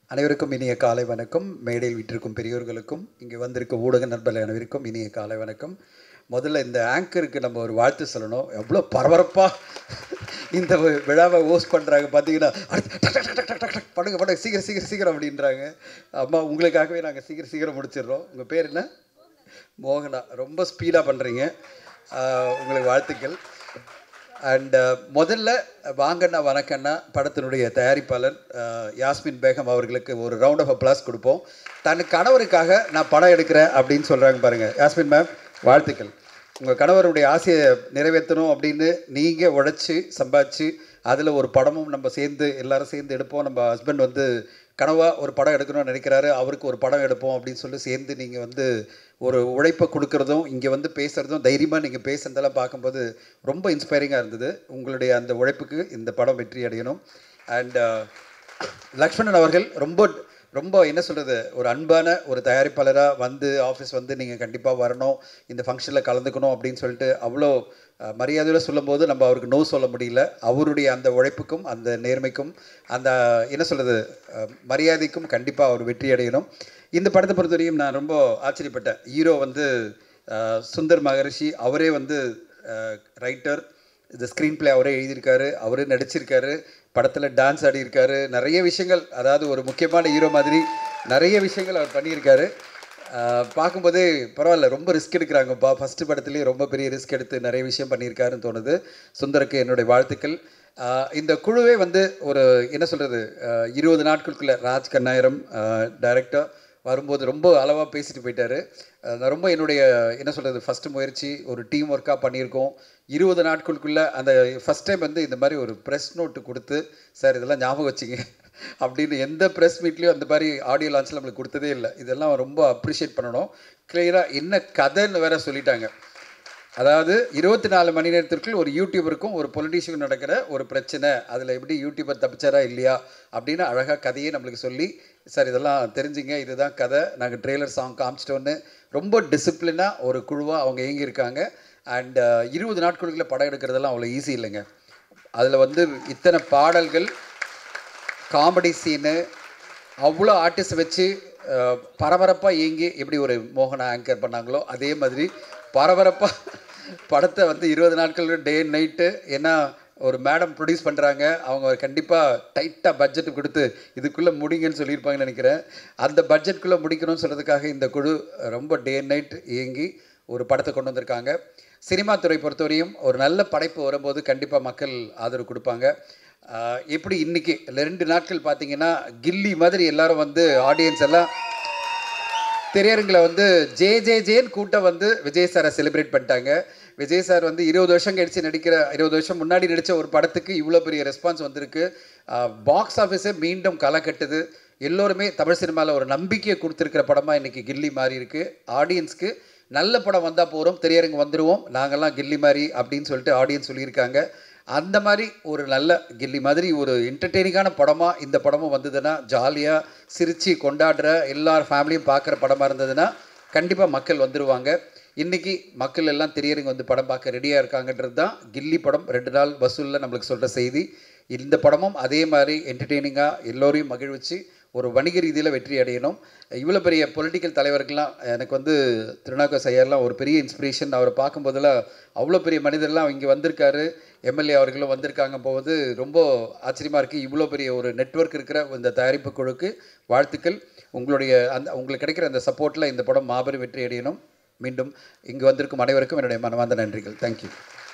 அனைவருக்கும் இனிய காலை வணக்கம் மேடையில் விட்டிருக்கும் பெரியோர்களுக்கும் இங்கே வந்திருக்கும் ஊடக நண்பர்கள் அனைவருக்கும் இனிய காலை வணக்கம் முதல்ல இந்த ஆங்கருக்கு நம்ம ஒரு வாழ்த்து சொல்லணும் எவ்வளோ பரபரப்பாக இந்த வி- விழாவை ஹோஸ்ட் பண்ணுறாங்க பார்த்தீங்கன்னா அடுத்து டக் டக் டக் டக் டக் டக் பண்ணுங்க பண்ணுங்க சீக்கிரம் சீக்கிரம் சீக்கிரம் அப்படின்றாங்க அம்மா உங்களுக்காகவே நாங்கள் சீக்கிரம் சீக்கிரம் முடிச்சிடுறோம் உங்கள் பேர் என்ன மோகனா ரொம்ப ஸ்பீடாக பண்ணுறீங்க உங்களுக்கு வாழ்த்துக்கள் அண்ட் முதல்ல வாங்கண்ணா வணக்கண்ணா படத்தினுடைய தயாரிப்பாளர் அஹ், யாஸ்மின் பேகம் அவர்களுக்கு ஒரு ரவுண்ட் ஆஃப் அப்ளாஸ் கொடுப்போம் தன் கணவருக்காக நான் படம் எடுக்கிறேன் அப்படின்னு சொல்கிறாங்க பாருங்கள் யாஸ்மின் மேம் வாழ்த்துக்கள் உங்கள் கணவருடைய ஆசையை நிறைவேற்றணும் அப்படின்னு நீங்கள் உழைச்சி சம்பாதிச்சு அதில் ஒரு படமும் நம்ம சேர்ந்து எல்லாரும் சேர்ந்து எடுப்போம் நம்ம ஹஸ்பண்ட் வந்து கனவாக ஒரு படம் எடுக்கணும்னு நினைக்கிறாரு அவருக்கு ஒரு படம் எடுப்போம் அப்படின்னு சொல்லி சேர்ந்து நீங்கள் வந்து ஒரு உழைப்பை கொடுக்குறதும் இங்கே வந்து பேசுகிறதும் தைரியமாக நீங்கள் பேசுகிறதெல்லாம் பார்க்கும்போது ரொம்ப இன்ஸ்பைரிங்காக இருந்தது உங்களுடைய அந்த உழைப்புக்கு இந்த படம் வெற்றி அடையணும் அண்ட் லக்ஷ்மணன் அவர்கள் ரொம்ப ரொம்ப என்ன சொல்கிறது ஒரு அன்பான ஒரு தயாரிப்பாளராக வந்து ஆஃபீஸ் வந்து நீங்கள் கண்டிப்பாக வரணும் இந்த ஃபங்க்ஷனில் கலந்துக்கணும் அப்படின்னு சொல்லிட்டு அவ்வளோ அஹ், மரியாதையோட சொல்லும்போது நம்ம அவருக்கு நோ சொல்ல முடியல அவருடைய அந்த உழைப்புக்கும் அந்த நேர்மைக்கும் அந்த என்ன சொல்கிறது மரியாதைக்கும் கண்டிப்பாக அவர் வெற்றி அடையணும் இந்த படத்தை பொறுத்தவரையும் நான் ரொம்ப ஆச்சரியப்பட்டேன் ஹீரோ வந்து அஹ், சுந்தர் மகரிஷி அவரே வந்து ரைட்டர் இந்த ஸ்க்ரீன் ப்ளே அவரே எழுதியிருக்காரு அவரே நடிச்சிருக்காரு படத்தில் டான்ஸ் ஆடியிருக்காரு நிறைய விஷயங்கள் அதாவது ஒரு முக்கியமான ஹீரோ மாதிரி நிறைய விஷயங்கள் அவர் பண்ணியிருக்காரு ஆஹ் பார்க்கும்போதே பரவாயில்ல ரொம்ப ரிஸ்க் எடுக்கிறாங்கப்பா ஃபஸ்ட்டு படத்துலேயே ரொம்ப பெரிய ரிஸ்க் எடுத்து நிறைய விஷயம் பண்ணியிருக்காருன்னு தோணுது சுந்தருக்கு என்னுடைய வாழ்த்துக்கள் ஆஹ் இந்த குழுவே வந்து ஒரு என்ன சொல்கிறது இருபது நாட்களுக்குள்ளே ராஜ் கண்ணாயிரம் டைரக்டர் வரும்போது ரொம்ப அளவாக பேசிட்டு போயிட்டாரு அஹ் நான் ரொம்ப என்னுடைய என்ன சொல்கிறது ஃபஸ்ட்டு முயற்சி ஒரு டீம் ஒர்க்காக பண்ணியிருக்கோம் இருபது நாட்களுக்குள்ளே அந்த ஃபஸ்ட் டைம் வந்து இந்த மாதிரி ஒரு ப்ரெஸ் நோட்டு கொடுத்து சார் இதெல்லாம் ஞாபகம் வச்சுங்க அப்படின்னு எந்த ப்ரெஸ் மீட்லேயும் அந்த மாதிரி ஆடியோ லான்ச்சில் நம்மளுக்கு கொடுத்ததே இல்லை இதெல்லாம் ரொம்ப அப்ரிஷியேட் பண்ணணும் கிளியராக என்ன கதைன்னு வேற சொல்லிட்டாங்க அதாவது இருபத்தி நாலு மணி நேரத்திற்குள் ஒரு யூடியூபருக்கும் ஒரு பொலிட்டீஷியனுக்கும் நடக்கிற ஒரு பிரச்சனை அதில் எப்படி யூடியூபர் தப்பிச்சாரா இல்லையா அப்படின்னு அழகாக கதையை நம்மளுக்கு சொல்லி சார் இதெல்லாம் தெரிஞ்சுங்க இதுதான் கதை நாங்கள் ட்ரெய்லர் சாங் காமிச்சிட்டோன்னு ரொம்ப டிசிப்ளினாக ஒரு குழுவாக அவங்க இயங்கியிருக்காங்க அண்ட் இருபது நாட்களுக்குள்ள படம் எடுக்கிறதெல்லாம் அவ்வளோ ஈஸி இல்லைங்க அதில் வந்து இத்தனை பாடல்கள் காமெடி சீனு அவ்வளோ ஆர்டிஸ்ட் வச்சு பரபரப்பாக இயங்கி எப்படி ஒரு மோகனா ஆங்கர் பண்ணாங்களோ அதே மாதிரி பரபரப்பாக படத்தை வந்து இருபது நாட்கள் டே நைட்டு ஏன்னா ஒரு மேடம் ப்ரொடியூஸ் பண்ணுறாங்க அவங்க கண்டிப்பாக டைட்டாக பட்ஜெட் கொடுத்து இதுக்குள்ளே முடிங்கன்னு சொல்லியிருப்பாங்கன்னு நினைக்கிறேன் அந்த பட்ஜெட்குள்ளே முடிக்கணும்னு சொல்கிறதுக்காக இந்த குழு ரொம்ப டே நைட் இயங்கி ஒரு படத்தை கொண்டு வந்திருக்காங்க சினிமா துறை பொறுத்தவரையும் ஒரு நல்ல படைப்பு வரும்போது கண்டிப்பாக மக்கள் ஆதரவு கொடுப்பாங்க ஆஹ் எப்படி இன்னைக்கு ரெண்டு நாட்கள் பார்த்தீங்கன்னா கில்லி மாதிரி எல்லாரும் வந்து ஆடியன்ஸ் எல்லாம் திரையரங்கில் வந்து ஜே ஜே ஜேன்னு கூட்டம் வந்து விஜய் சாரை செலிப்ரேட் பண்ணிட்டாங்க விஜய் சார் வந்து இருபது வருஷம் கழிச்சு நடிக்கிற இருபது வருஷம் முன்னாடி நடித்த ஒரு படத்துக்கு இவ்வளோ பெரிய ரெஸ்பான்ஸ் வந்திருக்கு பாக்ஸ் ஆஃபீஸே மீண்டும் களை கட்டுது எல்லோருமே தமிழ் சினிமாவில் ஒரு நம்பிக்கையை கொடுத்துருக்கிற படமாக இன்னைக்கு கில்லி மாறி இருக்கு ஆடியன்ஸ்க்கு நல்ல படம் வந்தால் போகிறோம் திரையரங்கு வந்துடுவோம் நாங்கள்லாம் கில்லி மாதிரி அப்படின்னு சொல்லிட்டு ஆடியன்ஸ் சொல்லியிருக்காங்க அந்த மாதிரி ஒரு நல்ல கில்லி மாதிரி ஒரு என்டர்டெய்னிங்கான படமாக இந்த படமும் வந்ததுன்னா ஜாலியாக சிரித்து கொண்டாடுற எல்லார் ஃபேமிலியும் பார்க்குற படமாக இருந்ததுன்னா கண்டிப்பாக மக்கள் வந்துடுவாங்க இன்றைக்கி மக்கள் எல்லாம் திரையரங்கு வந்து படம் பார்க்க ரெடியாக இருக்காங்கன்றது தான் கில்லி படம் ரெண்டு நாள் வசூலில் நம்மளுக்கு சொல்கிற செய்தி இந்த படமும் அதே மாதிரி என்டர்டெய்னிங்காக எல்லோரையும் மகிழ்விச்சு ஒரு வணிக ரீதியில் வெற்றி அடையணும் இவ்வளோ பெரிய பொலிட்டிக்கல் தலைவர்கள்லாம் எனக்கு வந்து திருநாக்க ஐயர்லாம் ஒரு பெரிய இன்ஸ்பிரேஷன் அவரை பார்க்கும்போதெல்லாம் அவ்வளோ பெரிய மனிதர்லாம் இங்கே வந்திருக்காரு எம்எல்ஏ அவர்களும் வந்திருக்காங்க போது ரொம்ப ஆச்சரியமாக இருக்குது இவ்வளோ பெரிய ஒரு நெட்வொர்க் இருக்கிற இந்த தயாரிப்பு குழுக்கு வாழ்த்துக்கள் உங்களுடைய அந்த உங்களுக்கு கிடைக்கிற அந்த சப்போர்ட்டில் இந்த படம் மாபெரும் வெற்றி அடையணும் மீண்டும் இங்கு வந்திருக்கும் அனைவருக்கும் என்னுடைய மனமார்ந்த நன்றிகள் தேங்க்யூ